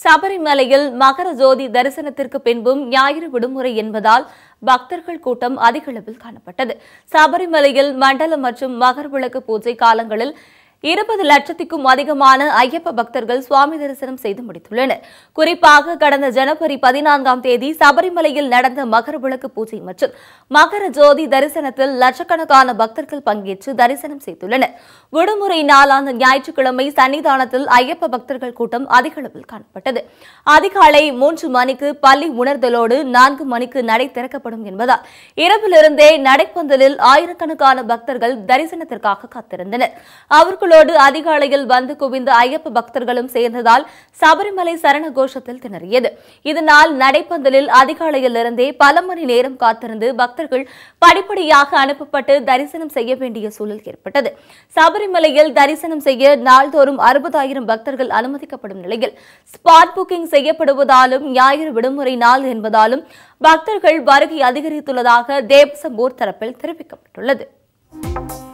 சபரிமலையில் மகர ஜோதி தரிசனத்திற்கு பின்பும் ஞாயிறு விடுமுறை என்பதால் பக்தர்கள் கூட்டம் அதிக அளவில் காணப்பட்டது சபரிமலையில் மண்டல மற்றும் மகர விளக்கு பூஜை காலங்களில் இருபது லட்சத்திற்கும் அதிகமான ஐயப்ப பக்தர்கள் சுவாமி தரிசனம் செய்து முடித்துள்ளனர் குறிப்பாக கடந்த ஜனவரி பதினான்காம் தேதி சபரிமலையில் நடந்த மகர விளக்கு பூஜை மற்றும் மகர ஜோதி தரிசனத்தில் லட்சக்கணக்கான பக்தர்கள் பங்கேற்று தரிசனம் செய்துள்ளனர் விடுமுறை நாளான ஞாயிற்றுக்கிழமை சன்னிதானத்தில் ஐயப்ப பக்தர்கள் கூட்டம் அதிக அளவில் காணப்பட்டது அதிகாலை மூன்று மணிக்கு பள்ளி உணர்தலோடு நான்கு மணிக்கு நடை திறக்கப்படும் என்பதால் இரவிலிருந்தே நடைப்பந்தலில் ஆயிரக்கணக்கான பக்தர்கள் தரிசனத்திற்காக காத்திருந்தனர் அவர்களோடு அதிகாலையில் வந்து குவிந்த ஐயப்ப பக்தர்களும் சேர்ந்ததால் சபரிமலை சரண கோஷத்தில் திணறியது இதனால் நடைப்பந்தலில் அதிகாலையிலிருந்தே பல மணி நேரம் காத்திருந்து பக்தர்கள் படிப்படியாக அனுப்பப்பட்டு தரிசனம் செய்ய வேண்டிய சூழல் ஏற்பட்டது சபரிமலையில் தரிசனம் செய்ய நாள்தோறும் அறுபதாயிரம் பக்தர்கள் அனுமதிக்கப்படும் நிலையில் ஸ்பாட் புக்கிங் செய்யப்படுவதாலும் ஞாயிறு விடுமுறை நாள் என்பதாலும் பக்தர்கள் வருகை அதிகரித்துள்ளதாக தேவசம் போர்ட் தரப்பில் தெரிவிக்கப்பட்டுள்ளது